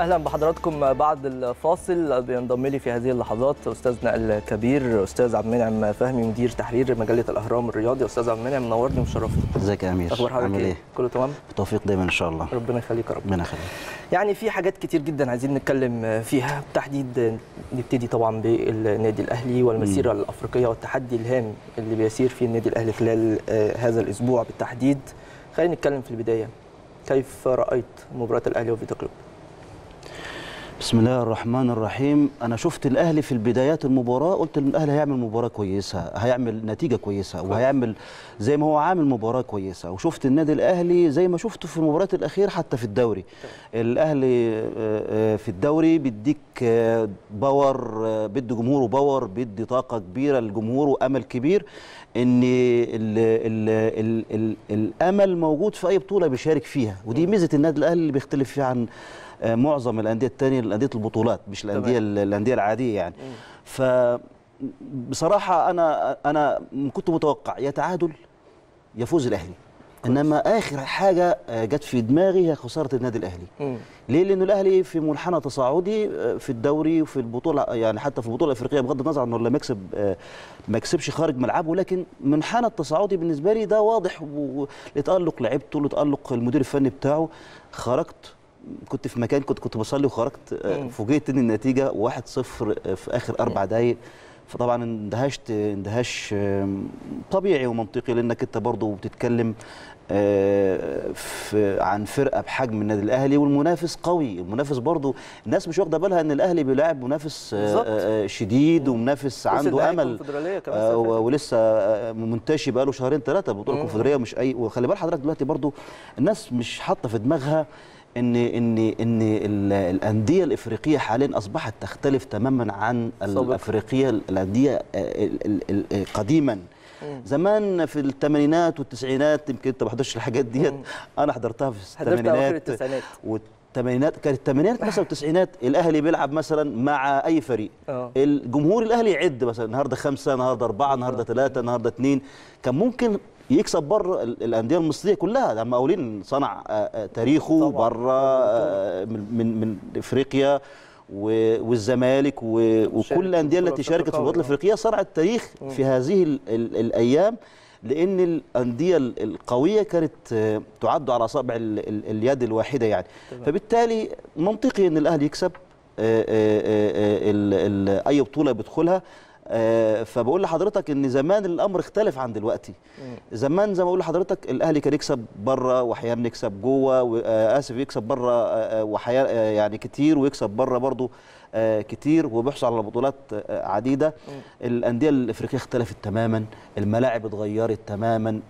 اهلا بحضراتكم بعد الفاصل بينضم لي في هذه اللحظات استاذنا الكبير استاذ عبد المنعم فهمي مدير تحرير مجله الاهرام الرياضي استاذ عبد المنعم منورني ومشرفني ازيك يا امير اخبار حضرتك عامل ايه ايه كله تمام بالتوفيق دايما ان شاء الله ربنا يخليك يا رب ربنا يخليك يعني في حاجات كتير جدا عايزين نتكلم فيها بالتحديد نبتدي طبعا بالنادي الاهلي والمسيره الافريقيه والتحدي الهام اللي بيسير فيه النادي الاهلي خلال آه، هذا الاسبوع بالتحديد خلينا نتكلم في البدايه كيف رايت مباراه الاهلي وفيتا كلوب بسم الله الرحمن الرحيم انا شفت الاهلي في البدايات المباراه قلت ان الاهلي هيعمل مباراه كويسه هيعمل نتيجه كويسه وهيعمل زي ما هو عامل مباراه كويسه وشفت النادي الاهلي زي ما شفته في المباريات الاخيره حتى في الدوري الاهلي آه، آه، في الدوري بيديك آه، باور آه، بيدي جمهوره باور بيدي طاقه كبيره للجمهور وامل كبير ان ال ال ال ال الامل موجود في اي بطوله بيشارك فيها ودي ميزه النادي الاهلي اللي بيختلف فيها عن آه، معظم الانديه الثانيه الانديه البطولات مش الانديه الانديه العاديه يعني ف بصراحه انا انا كنت متوقع يا تعادل يفوز الاهلي انما اخر حاجه آه، جت في دماغي هي خساره النادي الاهلي مم. ليه؟ لأنه الأهلي في منحنى تصاعدي آه، في الدوري وفي البطولة يعني حتى في البطولة الأفريقية بغض النظر عنه لما يكسب آه، ما يكسبش خارج ملعبه لكن منحنى التصاعدي بالنسبة لي ده واضح و- لتألق لعيبته لتألق المدير الفني بتاعه خرجت كنت في مكان كنت كنت بصلي وخرجت آه، مم. فوجئت ان النتيجة 1-0 آه، في آخر أربع دقايق فطبعا اندهشت اندهاش آم، طبيعي ومنطقي لانك انت برضه بتتكلم آه، في عن فرقه بحجم النادي الاهلي والمنافس قوي المنافس برضه الناس مش واخده بالها ان الاهلي بيلاعب منافس آه، بالظبط. آه، شديد ومنافس وصل عنده نهائي امل الكونفدرالية كمان آه، السنة اللي و- فاتت. ولسه آه، منتشي بقاله شهرين ثلاثه البطوله مم. الكونفدراليه مش اي وخلي بال حضرتك دلوقتي برضه الناس مش حاطه في دماغها ان ان ان ال- الانديه الافريقيه حاليا اصبحت تختلف تماما عن سابقاً. الافريقيه الانديه آه، ال- ال- ال- قديما مم. زمان في الثمانينات والتسعينات يمكن انت ما حضرتش الحاجات ديت مم. انا حضرتها في حضرت اواخر الثمانينات التسعينات والثمانينات كانت الثمانينات مثلا والتسعينات الاهلي بيلعب مثلا مع اي فريق اه الجمهور الاهلي يعد مثلا النهارده خمسه النهارده اربعه النهارده ثلاثه النهارده اثنين كان ممكن يكسب بره ال- الانديه المصريه كلها لما اولين صنع آه، آه، تاريخه طبعاً. بره آه، من من من افريقيا و- والزمالك و- وكل الانديه في التي البطولة شاركت في البطوله الأفريقية. الافريقيه صنعت تاريخ في هذه ال ال الايام لان الانديه ال- القويه كانت آه، تعد على اصابع ال- ال- اليد الواحده يعني تمام. فبالتالي منطقي ان الاهلي يكسب آه، آه، آه، ال- ال- اي بطوله بيدخلها آه، فبقول لحضرتك ان زمان الامر اختلف عن دلوقتي مم. زمان زي ما بقول لحضرتك الاهلي كان يكسب بره واحيانا يكسب جوه و- آه، اسف يكسب بره آه، آه، واحيانا آه، يعني كتير ويكسب بره برضه آه، كتير وبيحصل على بطولات آه، عديده الانديه الافريقيه اختلفت تماما الملاعب اتغيرت تماما ال-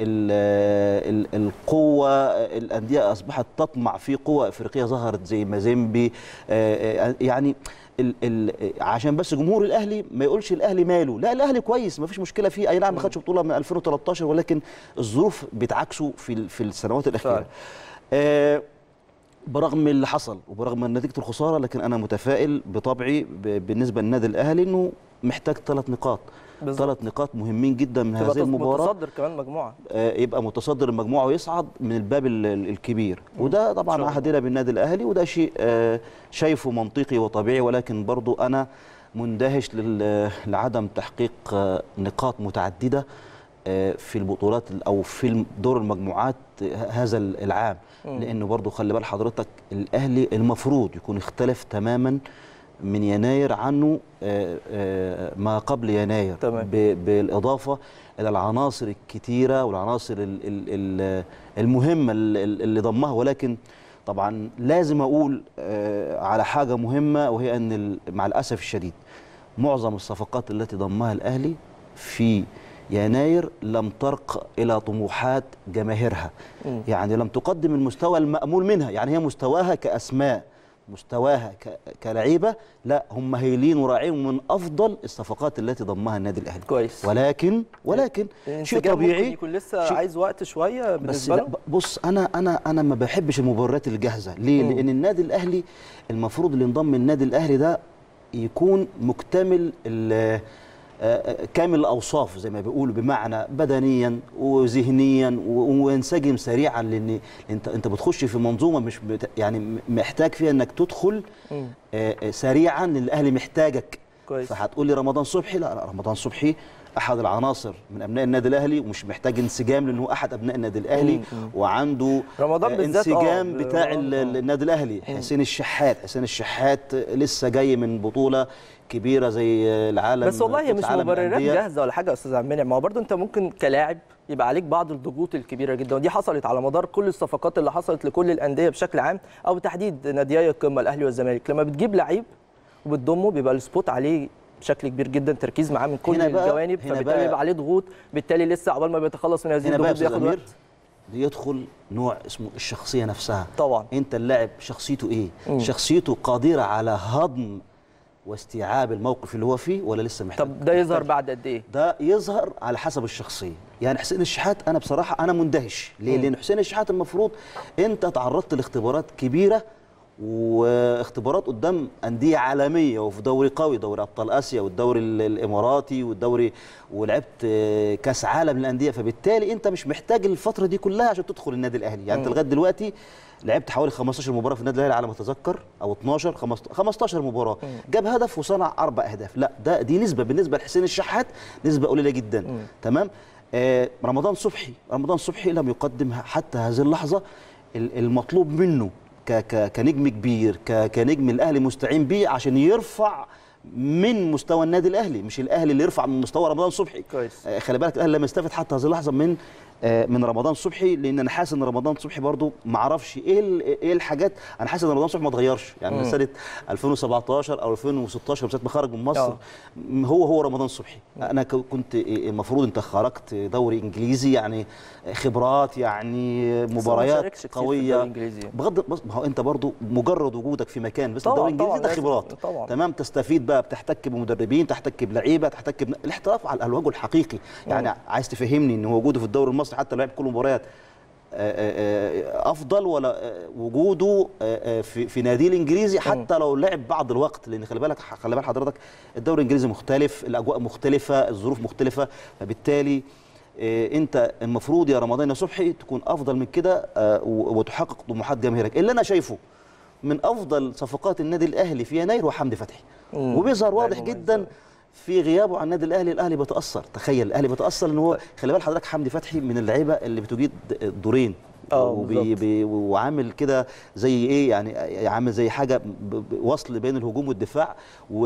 ال- القوه الانديه اصبحت تطمع في قوه افريقيه ظهرت زي مازيمبي آه، آه، يعني ال ال عشان بس جمهور الاهلي ما يقولش الاهلي ماله لا الاهلي كويس ما فيش مشكله فيه اي نعم ما خدش بطوله من 2013 ولكن الظروف بتعكسه في ال- في السنوات الاخيره فعلا. آه برغم اللي حصل وبرغم من نتيجه الخساره لكن انا متفائل بطبعي ب- بالنسبه للنادي الاهلي انه محتاج ثلاث نقاط بالظبط. ثلاث نقاط مهمين جدا من تبقى هذه المباراه متصدر كمان مجموعه آه، يبقى متصدر المجموعه ويصعد من الباب ال- ال- الكبير وده إن طبعا شاء الله. عهدنا بالنادي الاهلي وده شيء آه، شايفه منطقي وطبيعي ولكن برضو انا مندهش لل- لعدم تحقيق آه، نقاط متعدده آه، في البطولات ال- او في دور المجموعات آه، هذا ال- العام مم. لانه برضو خلي بال حضرتك الاهلي المفروض يكون اختلف تماما من يناير عنه آه، آه، ما قبل يناير تمام. ب- بالاضافه الى العناصر الكتيره والعناصر ال- ال- ال- المهمه ال- ال- اللي ضمها ولكن طبعا لازم اقول آه، على حاجه مهمه وهي ان ال- مع الاسف الشديد معظم الصفقات التي ضمها الاهلي في يناير لم ترق الى طموحات جماهيرها مم. يعني لم تقدم المستوى المأمول منها يعني هي مستواها كأسماء مستواها ك- كلعيبه لا هم هايلين وراعين من افضل الصفقات التي ضمها النادي الاهلي كويس ولكن ولكن شيء الانسجام ممكن طبيعي يكون لسه شيء- عايز وقت شويه بس بالنسبه لا له ب- بص انا انا انا ما بحبش المباريات الجاهزه ليه مم. لان النادي الاهلي المفروض اللي انضم النادي الاهلي ده يكون مكتمل ال- آه، كامل الاوصاف زي ما بيقولوا بمعنى بدنيا وذهنيا و- وينسجم سريعا لان انت انت بتخش في منظومه مش بت يعني م- محتاج فيها انك تدخل مم. آه، آه، سريعا لان الاهلي محتاجك كويس. فهتقول لي رمضان صبحي لا لا رمضان صبحي احد العناصر من ابناء النادي الاهلي ومش محتاج انسجام لانه احد ابناء النادي الاهلي مم، مم. وعنده رمضان آه، بالذات، آه، انسجام بتاع رمضان، ال- آه. ال- النادي الاهلي حسين الشحات حسين الشحات لسه جاي من بطوله كبيره زي العالم بس والله هي بطولة مش عالم مبررات الأندية. جاهزه ولا حاجه يا استاذ عبد المنعم ما هو برضه انت ممكن كلاعب يبقى عليك بعض الضغوط الكبيره جدا ودي حصلت على مدار كل الصفقات اللي حصلت لكل الانديه بشكل عام او بالتحديد ناديي القمه الاهلي والزمالك لما بتجيب لعيب وبتضمه بيبقى السبوت عليه بشكل كبير جدا تركيز معاه من كل هنا بقى- الجوانب هنا فبالتالي بقى- بيبقى عليه ضغوط بالتالي لسه عقبال ما بيتخلص من هذه هنا بقى يا الضغوط استاذ بياخد امير وقت بيدخل نوع اسمه الشخصيه نفسها طبعا انت اللاعب شخصيته ايه مم. شخصيته قادره على هضم واستيعاب الموقف اللي هو فيه ولا لسه محتاج طب ده يظهر محتاج- بعد قد ايه ده يظهر على حسب الشخصيه يعني حسين الشحات انا بصراحه انا مندهش ليه مم. لان حسين الشحات المفروض انت تعرضت لاختبارات كبيره واختبارات قدام انديه عالميه وفي دوري قوي دوري ابطال اسيا والدوري ال- الاماراتي والدوري ولعبت آه، كاس عالم للانديه فبالتالي انت مش محتاج الفتره دي كلها عشان تدخل النادي الاهلي يعني انت مم. لغايه دلوقتي لعبت حوالي 15 مباراه في النادي الاهلي على ما اتذكر او 12 15 15 مباراه مم. جاب هدف وصنع اربع اهداف لا ده دي نسبه بالنسبه لحسين الشحات نسبه قليله جدا مم. تمام آه رمضان صبحي رمضان صبحي لم يقدم حتى هذه اللحظه ال- المطلوب منه ك ك كنجم كبير ك كنجم الاهلي مستعين بيه عشان يرفع من مستوى النادي الاهلي مش الاهلي اللي يرفع من مستوى رمضان صبحي كويس آه، خلي بالك الاهلي لم يستفد حتى هذه اللحظه من آه، من رمضان صبحي لان انا حاسس ان رمضان صبحي برضو ما اعرفش ايه ال- ايه الحاجات انا حاسس ان رمضان صبحي ما اتغيرش يعني من مم. سنه 2017 او 2016 من ساعه ما خرج من مصر آه. م- هو هو رمضان صبحي انا ك- كنت المفروض انت خرجت دوري انجليزي يعني خبرات يعني بس هو ما مباريات شاركش كتير في الدوري قويه الإنجليزي. بغض بص ما هو انت برضو مجرد وجودك في مكان بس طبعاً، الدوري الانجليزي طبعاً ده لازم. خبرات طبعاً. تمام تستفيد بقى بتحتك بمدربين تحتك بلعيبه تحتك ب... الاحتراف على الوجه الحقيقي يعني مم. عايز تفهمني ان هو وجوده في الدوري المصري حتى لو لعب كل المباريات آه، آه، آه، افضل ولا آه، وجوده آه، آه، في في نادي الانجليزي حتى لو لعب بعض الوقت لان خلي بالك خلي بال حضرتك الدوري الانجليزي مختلف الاجواء مختلفه الظروف مختلفه فبالتالي آه، انت المفروض يا رمضان يا صبحي تكون افضل من كده آه، و- وتحقق طموحات جماهيرك اللي انا شايفه من افضل صفقات النادي الاهلي في يناير هو حمدي فتحي مم. وبيظهر واضح لاعب جدا مميز. في غيابه عن النادي الاهلي الاهلي بيتاثر تخيل الاهلي بيتاثر ان هو خلي بال حضرتك حمدي فتحي من اللعيبه اللي بتجيد دورين آه، وبي بالظبط. بي وعامل كده زي ايه يعني عامل زي حاجه ب- ب- وصل بين الهجوم والدفاع و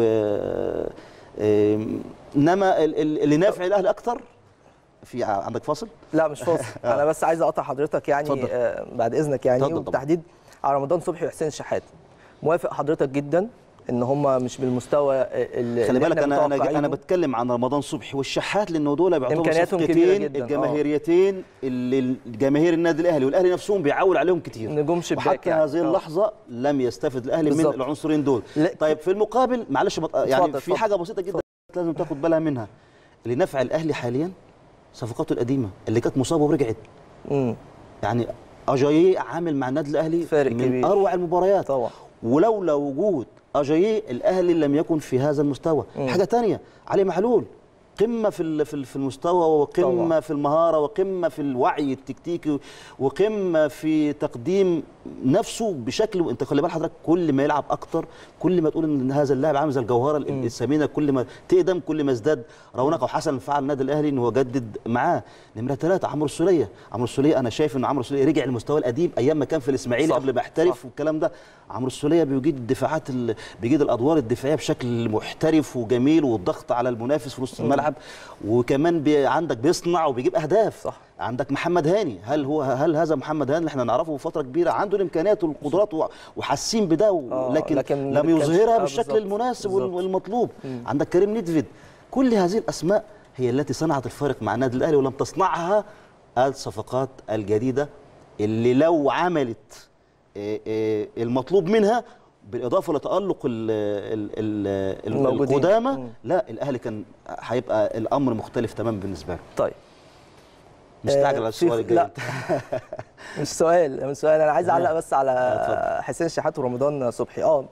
آم، انما ال- ال- اللي نافع الاهلي اكتر في ع- عندك فاصل لا مش فاصل انا بس عايز اقطع حضرتك يعني اتفضل. آه بعد اذنك يعني اتفضل طبعا. وبالتحديد على رمضان صبحي وحسين الشحات موافق حضرتك جدا ان هم مش بالمستوى اللي خلي اللي بالك إحنا انا انا متوقعينه. انا بتكلم عن رمضان صبحي والشحات لانه دول بيعتبروا إمكانياتهم كبيرة صفقتين جداً، آه. الجماهيريتين اللي الجماهير النادي الاهلي والاهلي نفسهم بيعول عليهم كتير نجوم شباك وحتى يعني. هذه آه. اللحظه لم يستفد الاهلي من بالظبط. العنصرين دول لا. طيب في المقابل معلش بط... يعني اتفضل، في اتفضل. حاجه بسيطه جدا لازم تاخد بالها منها اللي نفع الاهلي حاليا صفقاته القديمه اللي كانت مصابه ورجعت مم. يعني اجاييه عامل مع النادي الاهلي فارق من كبير. اروع المباريات طبعا ولولا وجود اجاييه الاهلي لم يكن في هذا المستوى مم. حاجه تانية علي معلول قمه في ال- في ال- في المستوى وقمه طبعا. في المهاره وقمه في الوعي التكتيكي وقمه في تقديم نفسه بشكل انت خلي بال حضرتك كل ما يلعب اكتر كل ما تقول ان هذا اللاعب عامل زي الجوهره ال- مم. الثمينه كل ما تقدم كل ما ازداد رونق وحسن فعل النادي الاهلي ان هو جدد معاه نمره ثلاثه عمرو السوليه عمرو السوليه انا شايف ان عمرو السوليه رجع للمستوى القديم ايام ما كان في الاسماعيلي صح، قبل ما يحترف صح. والكلام ده عمرو السوليه بيجيد الدفاعات ال... بيجيد الادوار الدفاعيه بشكل محترف وجميل والضغط على المنافس في نص الملعب وكمان بي... عندك بيصنع وبيجيب اهداف صح. عندك محمد هاني هل هو هل هذا محمد هاني اللي احنا نعرفه فتره كبيره عنده الامكانيات والقدرات و... وحاسين بده و... آه، لكن, لكن لم ما كانش- يظهرها آه، بالشكل بالظبط، المناسب وال... بالظبط. والمطلوب مم. عندك كريم نيدفيد كل هذه الاسماء هي التي صنعت الفارق مع النادي الاهلي ولم تصنعها الصفقات الجديده اللي لو عملت آه، آه، المطلوب منها بالاضافه لتالق ال- ال- ال- ال- الموجودين. القدامى مم. لا الاهلي كان هيبقى الامر مختلف تماما بالنسبه له طيب مستعجل آه، على في- السؤال الجاي لا مش سؤال مش سؤال انا عايز تمام. اعلق بس على اتفضل. حسين شحات ورمضان صبحي اه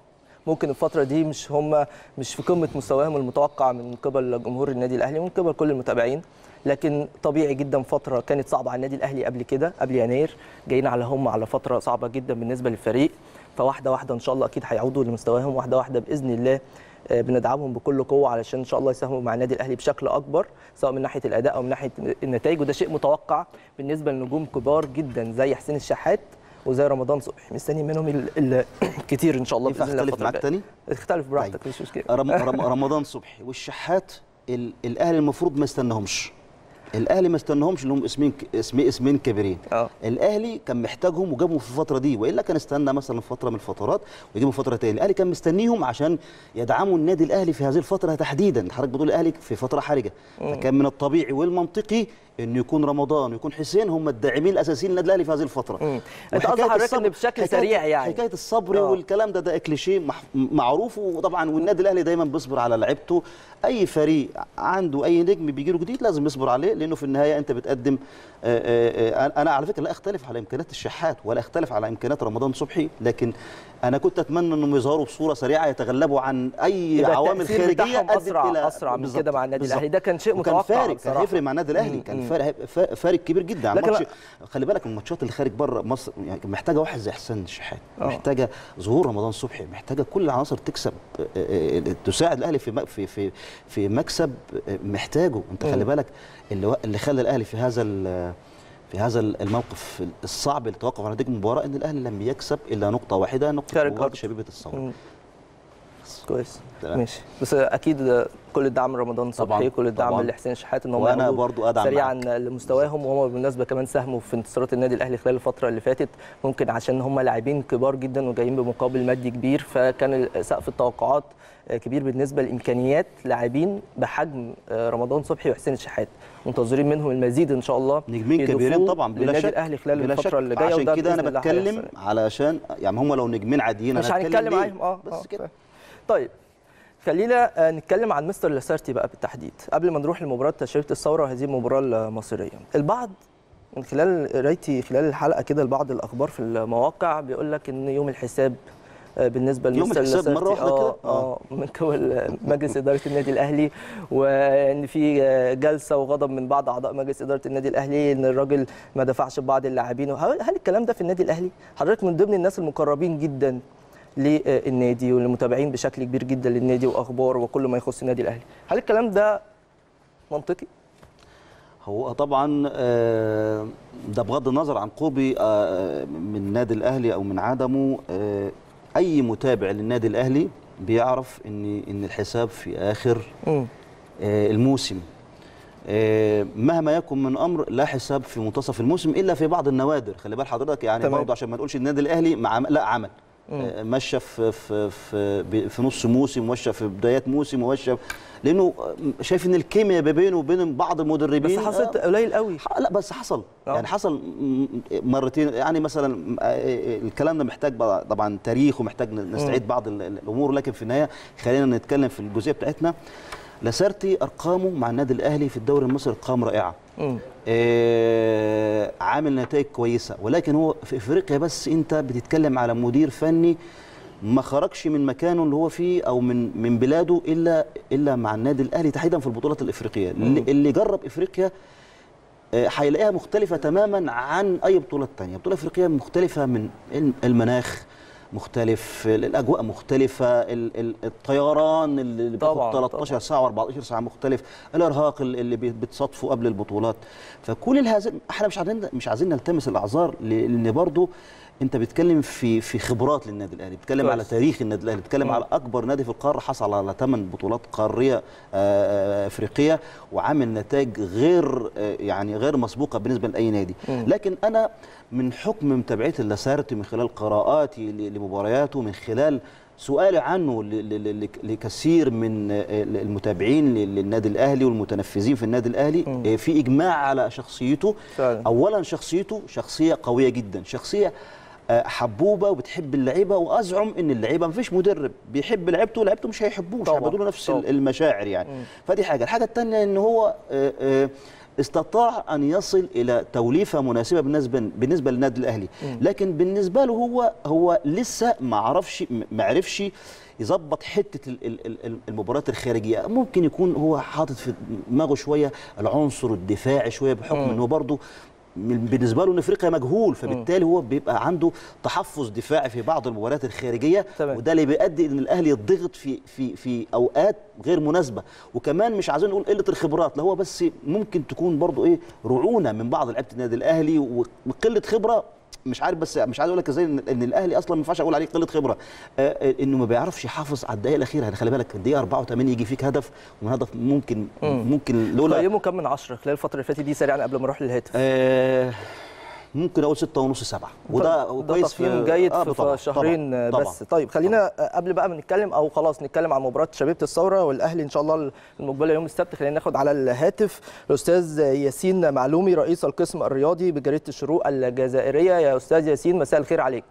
ممكن الفتره دي مش هم مش في قمه مستواهم المتوقع من قبل جمهور النادي الاهلي ومن قبل كل المتابعين لكن طبيعي جدا فتره كانت صعبه على النادي الاهلي قبل كده قبل يناير جايين على هم على فتره صعبه جدا بالنسبه للفريق فواحده واحده ان شاء الله اكيد هيعودوا لمستواهم واحده واحده باذن الله آه، بندعمهم بكل قوه علشان ان شاء الله يساهموا مع النادي الاهلي بشكل اكبر سواء من ناحيه الاداء او من ناحيه النتائج وده شيء متوقع بالنسبه لنجوم كبار جدا زي حسين الشحات وزي رمضان صبحي مستني منهم ال- ال- الكتير ان شاء الله ينفع باذن الله اختلف الفترة معاك الجاية. تاني اختلف براحتك طيب. مش مشكله رم رم رمضان صبحي والشحات ال- الاهلي المفروض ما يستناهمش الاهلي ما استناهمش لهم اسمين ك- اسم اسمين كبيرين اه الاهلي كان محتاجهم وجابهم في الفتره دي والا كان استنى مثلا فتره من الفترات ويجيبهم فتره تاني الاهلي كان مستنيهم عشان يدعموا النادي الاهلي في هذه الفتره تحديدا حضرتك بتقول الاهلي في فتره حرجه فكان من الطبيعي والمنطقي انه يكون رمضان ويكون حسين هم الداعمين الاساسيين للنادي الاهلي في هذه الفتره مم. انت وحكاية قصدك حضرتك الصبر- ان بشكل حكاية- سريع يعني حكايه الصبر آه. والكلام ده ده كليشيه مح- معروف وطبعا والنادي الاهلي دايما بيصبر على لعيبته اي فريق عنده اي نجم بيجي له جديد لازم يصبر عليه لانه في النهايه انت بتقدم آه، آه، آه، انا على فكره لا اختلف على امكانيات الشحات ولا اختلف على امكانيات رمضان صبحي لكن انا كنت اتمنى انهم يظهروا بصوره سريعه يتغلبوا عن اي يبقى عوامل التأثير خارجيه بتاعهم أدت اسرع إلى- اسرع من بالظبط، كده مع النادي بالظبط. الاهلي ده كان شيء وكان متوقع فارق كان بصراحة. هيفرق مع النادي الاهلي مم. كان مم. فارق فا- فارق كبير جدا عن لكن ماتش خلي بالك الماتشات اللي خارج بره مصر يعني محتاجه واحد زي حسين الشحات آه. محتاجه ظهور رمضان صبحي محتاجه كل العناصر تكسب آه، آه، آه، تساعد الاهلي في م- في في في مكسب آه، محتاجه انت خلي مم. بالك اللي و- اللي خلى الاهلي في هذا ال- في هذا الموقف الصعب اللي توقف على نتيجه المباراه ان الاهلي لم يكسب الا نقطه واحده نقطه خارج مباراه أرض. شبيبه الثوره مم. كويس تمام. ماشي بس اكيد كل الدعم رمضان طبعاً، صبحي كل الدعم طبعاً. لحسين الشحات ان هم وأنا يعودوا برضو أدعم سريعا معاك. لمستواهم وهم بالمناسبه كمان ساهموا في انتصارات النادي الاهلي خلال الفتره اللي فاتت ممكن عشان هم لاعبين كبار جدا وجايين بمقابل مادي كبير فكان سقف التوقعات كبير بالنسبه لامكانيات لاعبين بحجم رمضان صبحي وحسين الشحات منتظرين منهم المزيد ان شاء الله نجمين يضيفوه كبيرين طبعا بلا للنادي شك الاهلي خلال بلا الفتره شك. اللي جايه عشان وده كده انا بإذن الله بتكلم هيحصل. علشان يعني هم لو نجمين عاديين مش أنا هنتكلم ليه؟ عليهم اه بس آه، كده فاهم. طيب خلينا آه، نتكلم عن مستر لاسارتي بقى بالتحديد قبل ما نروح لمباراه تشريفه الثوره وهذه المباراه المصريه البعض من خلال قرايتي خلال الحلقه كده لبعض الاخبار في المواقع بيقول لك ان يوم الحساب آه، بالنسبه يوم لمستر الحساب لاسارتي مرة واحدة اه كده؟ اه من قبل مجلس اداره النادي الاهلي وان في آه، جلسه وغضب من بعض اعضاء مجلس اداره النادي الاهلي ان الراجل ما دفعش ببعض اللاعبين هل هل الكلام ده في النادي الاهلي حضرتك من ضمن الناس المقربين جدا للنادي والمتابعين بشكل كبير جدا للنادي واخبار وكل ما يخص النادي الاهلي هل الكلام ده منطقي هو طبعا آه، ده بغض النظر عن قربي آه، من النادي الاهلي او من عدمه آه، اي متابع للنادي الاهلي بيعرف ان ان الحساب في اخر امم آه، الموسم آه، مهما يكن من امر لا حساب في منتصف الموسم الا في بعض النوادر خلي بال حضرتك يعني تمام. برضه عشان ما نقولش النادي الاهلي مع لا عمل آه، مشى في في في ب- في نص موسم ومشى في بدايات موسم ومشى لانه آه، شايف ان الكيمياء ما بينه وبين بعض بس المدربين حصلت آه، قليل قوي ح- لا بس حصل آه. يعني حصل م- مرتين يعني مثلا آه، الكلام ده محتاج بقى طبعا تاريخ ومحتاج ن- نستعيد بعض ال- ال- الامور لكن في النهايه خلينا نتكلم في الجزئيه بتاعتنا لاسارتي ارقامه مع النادي الاهلي في الدوري المصري ارقام رائعه امم آه، عامل نتائج كويسه ولكن هو في افريقيا بس انت بتتكلم على مدير فني ما خرجش من مكانه اللي هو فيه او من من بلاده الا الا مع النادي الاهلي تحديدا في البطولات الافريقيه اللي, اللي جرب افريقيا آه، هيلاقيها مختلفة تماما عن أي بطولة تانية، بطولة أفريقية مختلفة من الم- المناخ مختلف، الأجواء مختلفة، ال- ال- الطيران اللي طبعاً، بياخد 13 ساعة و14 ساعة مختلف، الإرهاق ال- اللي بي- بتصادفه قبل البطولات، فكل هذا احنا مش عايزين مش عايزين نلتمس الأعذار لأن برضه أنت بتتكلم في في خبرات للنادي الأهلي، بتتكلم كويس. على تاريخ النادي الأهلي، بتتكلم مم. على اكبر نادي في القاره حصل على ثمان بطولات قاريه آه، افريقيه وعامل نتائج غير آه، يعني غير مسبوقه بالنسبه لاي نادي مم. لكن انا من حكم متابعتي لسارتي من خلال قراءاتي ل- لمبارياته من خلال سؤالي عنه ل- ل- ل- لكثير من آه، المتابعين لل- للنادي الاهلي والمتنفذين في النادي الاهلي مم. آه، في اجماع على شخصيته فعلا اولا شخصيته شخصيه قويه جدا شخصيه آه، حبوبه وبتحب اللعيبه وازعم ان اللعيبه مفيش مدرب بيحب لعيبته لعيبته مش هيحبوه مش طبعاً، هيبقوا له نفس طبعاً. المشاعر يعني مم. فدي حاجه الحاجه الثانيه ان هو آه، آه، استطاع ان يصل الى توليفه مناسبه بالنسبه بالنسبه للنادي الاهلي لكن بالنسبه له هو هو لسه ما عرفش ما عرفش يظبط حته ال- ال- ال- المباريات الخارجيه ممكن يكون هو حاطط في دماغه شويه العنصر الدفاعي شويه بحكم ان هو برضه من- بالنسبه له ان افريقيا مجهول فبالتالي هو بيبقى عنده تحفظ دفاعي في بعض المباريات الخارجيه تمام. وده اللي بيؤدي ان الاهلي يضغط في في في اوقات غير مناسبه وكمان مش عايزين نقول قله الخبرات لا هو بس ممكن تكون برضو ايه رعونه من بعض لعيبه النادي الاهلي وقله خبره مش عارف بس مش عايز اقول لك ازاي ان إن الاهلي اصلا ما ينفعش اقول عليه قله خبره آه آه، انه ما بيعرفش يحافظ على الدقائق الاخيره يعني خلي بالك الدقيقه 84 يجي فيك هدف ومن هدف ممكن ممكن لولا قيمه كم من عشرة خلال الفتره اللي فاتت دي سريعا قبل ما اروح للهاتف آه ممكن اقول ستة ونص سبعة وده ده كويس تقييم جيد آه في طبعاً، شهرين طبعاً، بس طيب خلينا قبل بقى ما نتكلم او خلاص نتكلم عن مباراه شبيبه الثوره والاهلي ان شاء الله المقبله يوم السبت خلينا ناخد على الهاتف الاستاذ ياسين معلومي رئيس القسم الرياضي بجريده الشروق الجزائريه يا استاذ ياسين مساء الخير عليك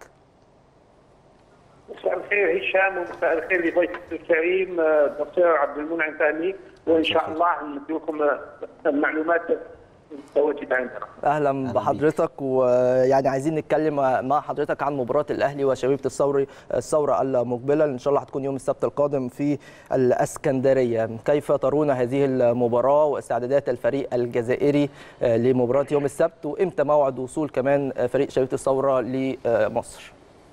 مساء الخير هشام ومساء الخير لضيفك الكريم آه، الدكتور عبد المنعم فهمي وان شاء الله نديكم آه، المعلومات المتواجده عندنا. اهلا بحضرتك ويعني عايزين نتكلم مع حضرتك عن مباراه الاهلي وشبيبه الثوري الثوره المقبله اللي ان شاء الله هتكون يوم السبت القادم في الاسكندريه كيف ترون هذه المباراه واستعدادات الفريق الجزائري لمباراه يوم السبت وامتى موعد وصول كمان فريق شبيبه الثوره لمصر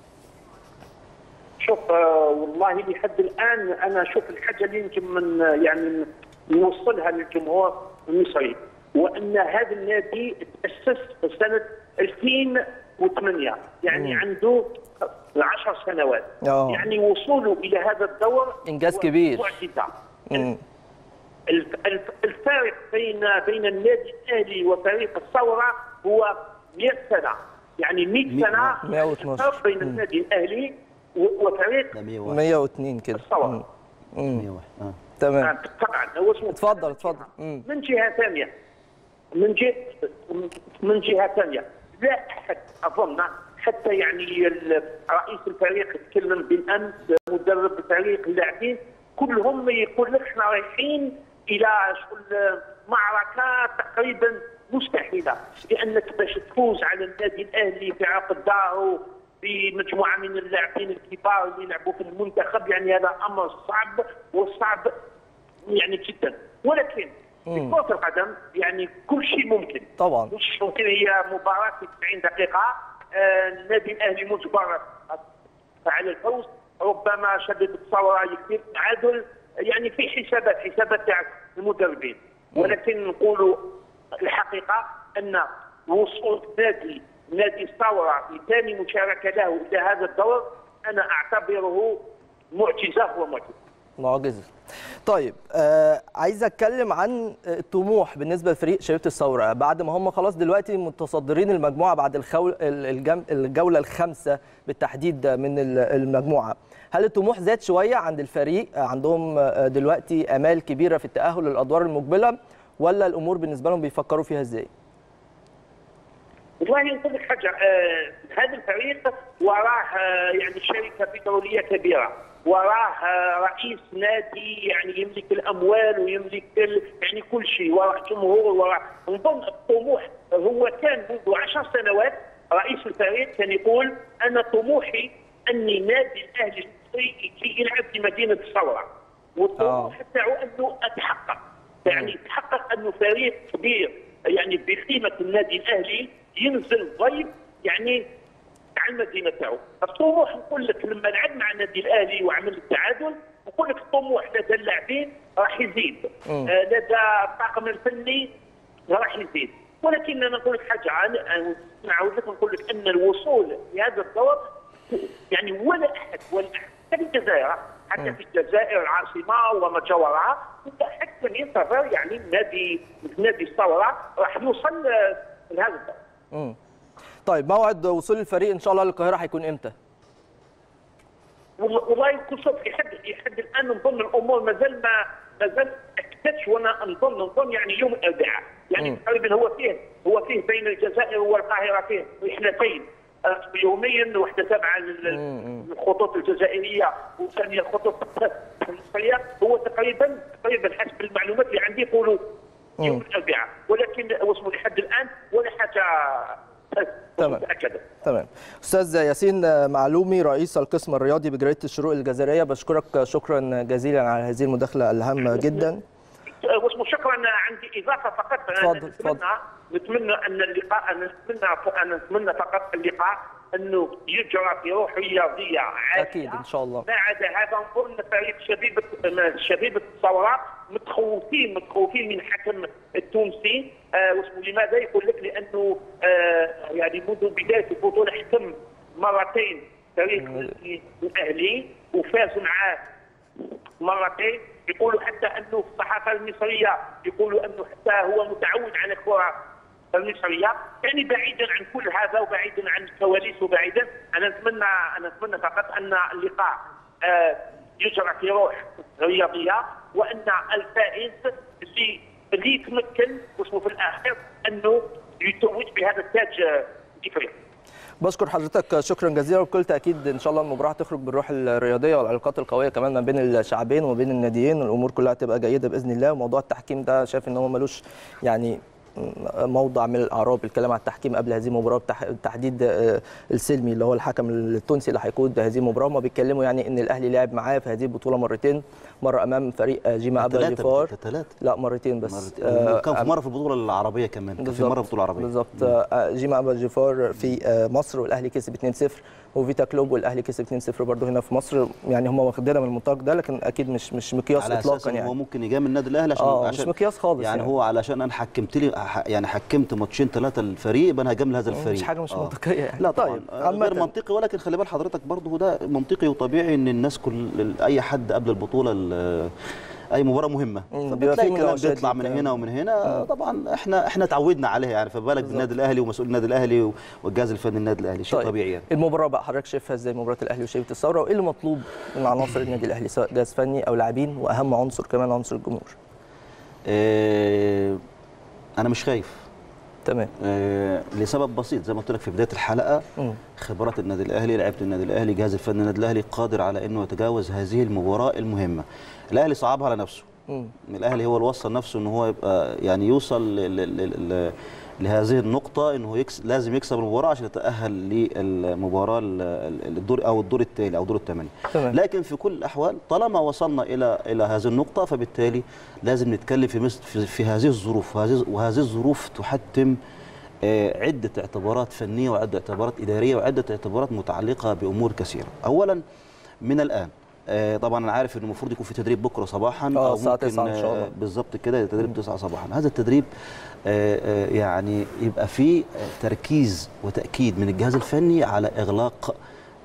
شوف آه، والله لحد الان انا اشوف الحاجه اللي يمكن من آه، يعني نوصلها للجمهور المصري وان هذا النادي تاسس سنه 2008 يعني عنده 10 سنوات آه. يعني وصوله الى هذا الدور إنجاز هو كبير. معجزه مم. الف- الف- الفارق بين بين النادي الاهلي وفريق الثوره هو 100 سنه يعني 100 سنه 112. الفرق بين النادي الاهلي و- وفريق ده 101 102 كده الثورة. مم. مم. 101 اه تمام طبعا هو اسمه اتفضل اتفضل مم. من جهه ثانيه من جهه من جهه ثانيه لا احد اظن حتى يعني ال- رئيس الفريق تكلم بالامس مدرب الفريق اللاعبين كلهم يقول لك احنا رايحين الى شغل معركه تقريبا مستحيله لانك باش تفوز على النادي الاهلي في عقد داره بمجموعه من اللاعبين الكبار اللي يلعبوا في المنتخب يعني هذا امر صعب وصعب يعني جدا ولكن في كرة القدم يعني كل شيء ممكن طبعا مش ممكن هي مباراة في 90 دقيقة آه، النادي الأهلي مجبر على الفوز ربما شباب الثورة يكتب تعادل يعني في حسابات حسابات تاع المدربين ولكن نقولوا الحقيقة أن وصول نادي نادي الثورة في ثاني مشاركة له إلى هذا الدور أنا أعتبره معجزة ومعجزة معجزة طيب آه عايز اتكلم عن الطموح بالنسبه لفريق شبيبه الثوره بعد ما هم خلاص دلوقتي متصدرين المجموعه بعد الخول الجم الجوله الخامسه بالتحديد من ال- المجموعه هل الطموح زاد شويه عند الفريق آه، عندهم آه، دلوقتي امال كبيره في التاهل للادوار المقبله ولا الامور بالنسبه لهم بيفكروا فيها ازاي والله نقول لك حاجه آه هذا الفريق وراه آه يعني شركه بتروليه كبيره وراه آه رئيس نادي يعني يملك الاموال ويملك ال- يعني كل شيء وراه جمهور وراه نظن الطموح هو كان منذ عشر سنوات رئيس الفريق كان يقول انا طموحي اني نادي الاهلي المصري يجي يلعب في مدينه الثوره والطموح تاعو انه اتحقق يعني تحقق انه فريق كبير يعني بقيمه النادي الاهلي ينزل ضيف يعني على المدينه تاعو الطموح نقول لك لما لعب مع النادي الاهلي وعمل التعادل نقول لك الطموح لدى اللاعبين راح يزيد آه لدى الطاقم الفني راح يزيد ولكن انا نقول لك حاجه انا أنا نعاود لك نقول لك ان الوصول لهذا الدور يعني ولا احد ولا احد حتى في الجزائر حتى في الجزائر العاصمه وما جاورها حتى ينتظر يعني نادي نادي الثوره راح يوصل آه، لهذا الدور مم. طيب موعد وصول الفريق ان شاء الله للقاهره هيكون امتى والله والله يكون صدق لحد لحد الان نظن الامور مازال ما مازال اكدتش وانا نظن نظن يعني يوم الاربعاء يعني مم. تقريبا هو فيه هو فيه بين الجزائر والقاهره فيه رحلتين آه، يوميا واحده تابعه لل- للخطوط الجزائريه والثانيه الخطوط المصريه هو تقريبا تقريبا حسب المعلومات اللي عندي يقولوا يوم الاربعاء ولكن واسمه لحد الان ولا حاجه تمام. متاكده تمام استاذ ياسين معلومي رئيس القسم الرياضي بجريده الشروق الجزائريه بشكرك شكرا جزيلا على هذه المداخله الهامه جدا واسمه شكرا عندي اضافه فقط تفضل، أنا تفضل. نتمنى نتمنى ان اللقاء انا نتمنى انا نتمنى فقط اللقاء انه يجرى في روح رياضيه عاليه أكيد، إن شاء الله. ما عدا هذا نقول ان فريق شبيبه شبيبه الثوره متخوفين متخوفين من الحكم التونسي آه واسمه لماذا يقول لك لانه آه يعني منذ بدايه البطوله حكم مرتين فريق الاهلي وفازوا معاه مرتين يقولوا حتى انه في الصحافه المصريه يقولوا انه حتى هو متعود على الكره المصريه يعني بعيدا عن كل هذا وبعيدا عن الكواليس وبعيدا انا نتمنى انا نتمنى فقط ان اللقاء آه، يجرى في روح رياضيه وان الفائز اللي اللي يتمكن واسمه في الاخر انه يتوج بهذا التاج آه، الافريقي بشكر حضرتك شكرا جزيلا وبكل تاكيد ان شاء الله المباراه هتخرج بالروح الرياضيه والعلاقات القويه كمان ما بين الشعبين وما بين الناديين الامور كلها هتبقى جيده باذن الله وموضوع التحكيم ده شايف ان هو ملوش يعني موضع من الاعراب الكلام عن التحكيم قبل هذه المباراه بتح- بالتحديد آه، السلمي اللي هو الحكم التونسي اللي هيقود هذه المباراه وما بيتكلموا يعني ان الاهلي لعب معاه في هذه البطوله مرتين مره امام فريق آه، جيما ابا ثلاثة جيفار ثلاثة لا مرتين بس مرتين. آه، كان في مره في البطوله العربيه كمان كان في بالظبط. مره في البطوله العربيه بالظبط آه، جيما ابا جيفار في آه، مصر والاهلي كسب 2-0 وفيتا كلوب والاهلي كسب 2-0 برضه هنا في مصر يعني هم واخدينها من المنطلق ده لكن اكيد مش مش مقياس على اساس اطلاقا ان هو يعني ممكن يجامل النادي الاهلي عشان اه مش عشان مقياس خالص يعني, يعني. هو علشان انا حكمت لي ح- يعني حكمت ماتشين ثلاثه الفريق يبقى انا هجامل هذا الفريق مش حاجه مش آه. منطقيه يعني لا طبعا طيب آه، عامة. غير منطقي ولكن خلي بال حضرتك برضه ده منطقي وطبيعي ان الناس كل اي حد قبل البطوله ال- اي مباراه مهمه مم، بيبقى فبتلاقي في كلام مناوشات بيطلع من والكلام هنا ومن هنا طبعا احنا احنا اتعودنا عليها يعني فبالك بالنادي الاهلي ومسؤول النادي الاهلي والجهاز الفني النادي الاهلي شيء طيب طبيعي يعني. المباراه بقى حضرتك شايفها ازاي مباراه الاهلي وشيبه الثوره وايه اللي مطلوب من عناصر النادي الاهلي سواء جهاز فني او لاعبين واهم عنصر كمان عنصر الجمهور آه، انا مش خايف تمام آه، لسبب بسيط زي ما قلت لك في بدايه الحلقه مم. خبرات النادي الاهلي لعيبه النادي الاهلي جهاز الفني النادي الاهلي قادر على انه يتجاوز هذه المباراه المهمه الاهلي صعبها على نفسه مم. الاهلي هو اللي وصل نفسه ان هو يبقى يعني يوصل ل- ل- ل- ل- لهذه النقطة انه يكس لازم يكسب المباراة عشان يتأهل للمباراة ال- ال- الدور او الدور التالي او دور الثمانية. تمام. لكن في كل الاحوال طالما وصلنا الى الى هذه النقطة فبالتالي لازم نتكلم في مثل في, في هذه الظروف وهذه وهذه الظروف تحتم آه، عدة اعتبارات فنية وعدة اعتبارات إدارية وعدة اعتبارات متعلقة بأمور كثيرة. أولا من الآن آه، طبعا انا عارف انه المفروض يكون في تدريب بكره صباحا آه، او الساعة ممكن 9 إن شاء الله. آه، بالظبط كده تدريب 9 صباحا هذا التدريب آه، آه، يعني يبقى فيه آه، تركيز وتاكيد من الجهاز الفني على اغلاق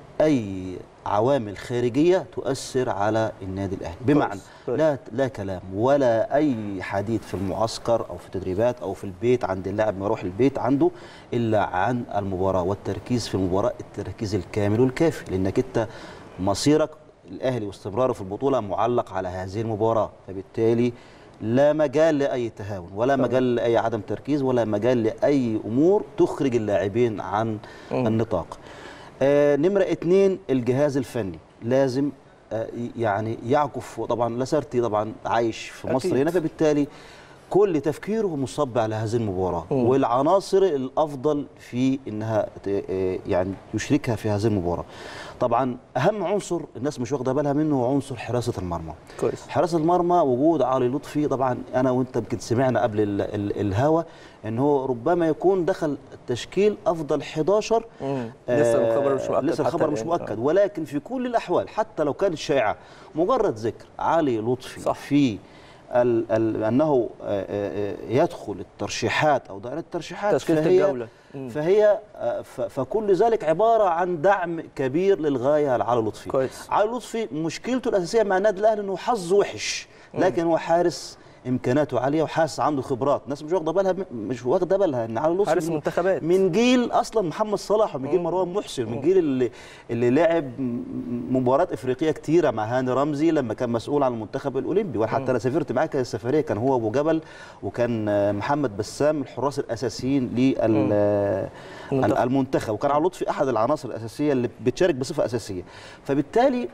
اي عوامل خارجيه تؤثر على النادي الاهلي بمعنى كويس. لا لا كلام ولا اي حديث في المعسكر او في التدريبات او في البيت عند اللاعب ما يروح البيت عنده الا عن المباراه والتركيز في المباراه التركيز الكامل والكافي لانك انت مصيرك الاهلي واستمراره في البطوله معلق على هذه المباراه فبالتالي لا مجال لاي تهاون ولا طبعا. مجال لاي عدم تركيز ولا مجال لاي امور تخرج اللاعبين عن مم. النطاق آه نمرة اتنين الجهاز الفني لازم آه يعني يعكف طبعا لاسارتي طبعا عايش في مصر أكيد. هنا فبالتالي كل تفكيره مصب على هذه المباراة مم. والعناصر الأفضل في إنها ت- آه، يعني يشركها في هذه المباراة طبعا أهم عنصر الناس مش واخدة بالها منه هو عنصر حراسة المرمى كويس حراسة المرمى وجود علي لطفي طبعا انا وانت يمكن سمعنا قبل ال ال الهوا ان هو ربما يكون دخل تشكيل افضل 11 مم. لسه الخبر مش مؤكد لسه حتى الخبر مش الآن. مؤكد ولكن في كل الاحوال حتى لو كانت شائعه مجرد ذكر علي لطفي صح. في ال ال انه آه، آه، آه، يدخل الترشيحات او دائره الترشيحات تشكيلة فهي الجولة. مم. فهي آه، ف- فكل ذلك عباره عن دعم كبير للغايه لعلي لطفي كويس. علي لطفي مشكلته الاساسيه مع النادي الاهلي انه حظ وحش لكن هو حارس امكاناته عاليه وحارس عنده خبرات الناس مش واخده بالها مش واخده بالها ان علي لطفي حارس من- منتخبات. من جيل اصلا محمد صلاح ومن جيل مروان محسن من جيل اللي اللي لعب م- مباريات افريقيه كتيره مع هاني رمزي لما كان مسؤول عن المنتخب الاولمبي وانا حتى انا سافرت معاه كانت السفريه كان هو ابو جبل وكان آه، محمد بسام الحراس الاساسيين لل آه، المنتخب. المنتخب وكان علي لطفي احد العناصر الاساسيه اللي بتشارك بصفه اساسيه فبالتالي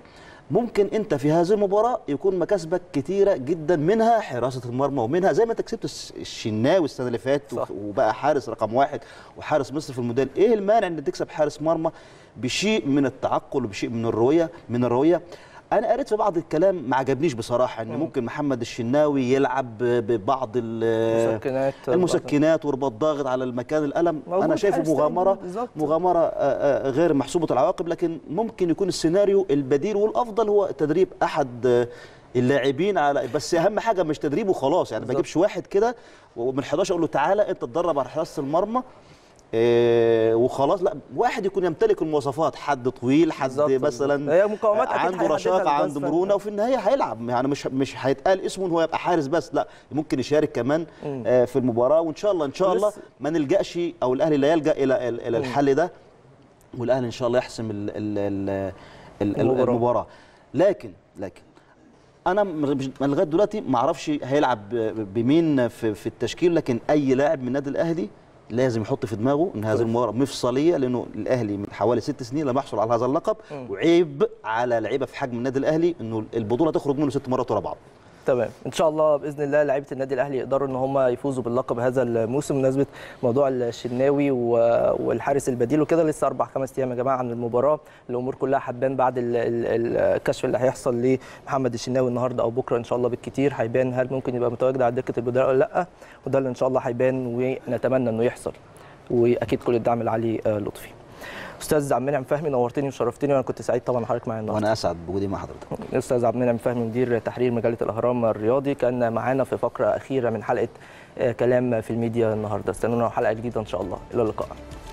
ممكن انت في هذه المباراه يكون مكاسبك كتيره جدا منها حراسه المرمى ومنها زي ما انت كسبت الس- الشناوي السنه اللي فاتت صح. وبقى حارس رقم واحد وحارس مصر في المونديال ايه المانع ان تكسب حارس مرمى بشيء من التعقل وبشيء من الرؤيه من الرؤيه انا قريت في بعض الكلام ما عجبنيش بصراحه ان ممكن محمد الشناوي يلعب ببعض ال- مسكنات المسكنات ورباط ضاغط على المكان الالم موجود انا شايفه حارس مغامره تقريباً، بالظبط. مغامره آه، آه، غير محسوبه العواقب لكن ممكن يكون السيناريو البديل والافضل هو تدريب احد آه، اللاعبين على بس اهم حاجه مش تدريبه خلاص يعني ما بالظبط. اجيبش واحد كده ومن 11 اقول له تعالى انت تدرب على حراسه المرمى إيه وخلاص لا واحد يكون يمتلك المواصفات حد طويل حد بالظبط. مثلا هي مقاومات أكيد عنده هيحددها رشاقه عنده الباص مرونه وفي النهايه هيلعب يعني مش مش هيتقال اسمه ان هو يبقى حارس بس لا ممكن يشارك كمان آه، في المباراه وان شاء الله ان شاء الله ولسه- ما نلجاش او الاهلي لا يلجا الى الى الحل ده والاهلي ان شاء الله يحسم ال ال ال ال المباراة. المباراه لكن لكن انا م- مش- أنا لغايه دلوقتي ما اعرفش هيلعب ب- بمين في, في التشكيل لكن اي لاعب من النادي الاهلي لازم يحط في دماغه ان هذه المباراه مفصليه لانه الاهلي من حوالي ست سنين لم يحصل على هذا اللقب وعيب على لعيبه في حجم النادي الاهلي انه البطوله تخرج منه ست مرات ورا بعض تمام ان شاء الله باذن الله لعيبه النادي الاهلي يقدروا ان هم يفوزوا باللقب هذا الموسم بمناسبه موضوع الشناوي و- والحارس البديل وكده لسه اربع خمس ايام يا جماعه عن المباراه الامور كلها هتبان بعد ال- ال- الكشف اللي هيحصل لمحمد الشناوي النهارده او بكره ان شاء الله بالكتير هيبان هل ممكن يبقى متواجد على دكه البدلاء ولا لا وده اللي ان شاء الله هيبان ونتمنى انه يحصل واكيد كل الدعم لعلي آه، لطفي استاذ عبد المنعم فهمي نورتني وشرفتني وانا كنت سعيد طبعا حضرتك معايا النهارده وانا اسعد بوجودي مع حضرتك الاستاذ عبد المنعم فهمي مدير تحرير مجله الاهرام الرياضي كان معانا في فقره اخيره من حلقه آه، كلام في الميديا النهارده استنونا حلقه جديده ان شاء الله الى اللقاء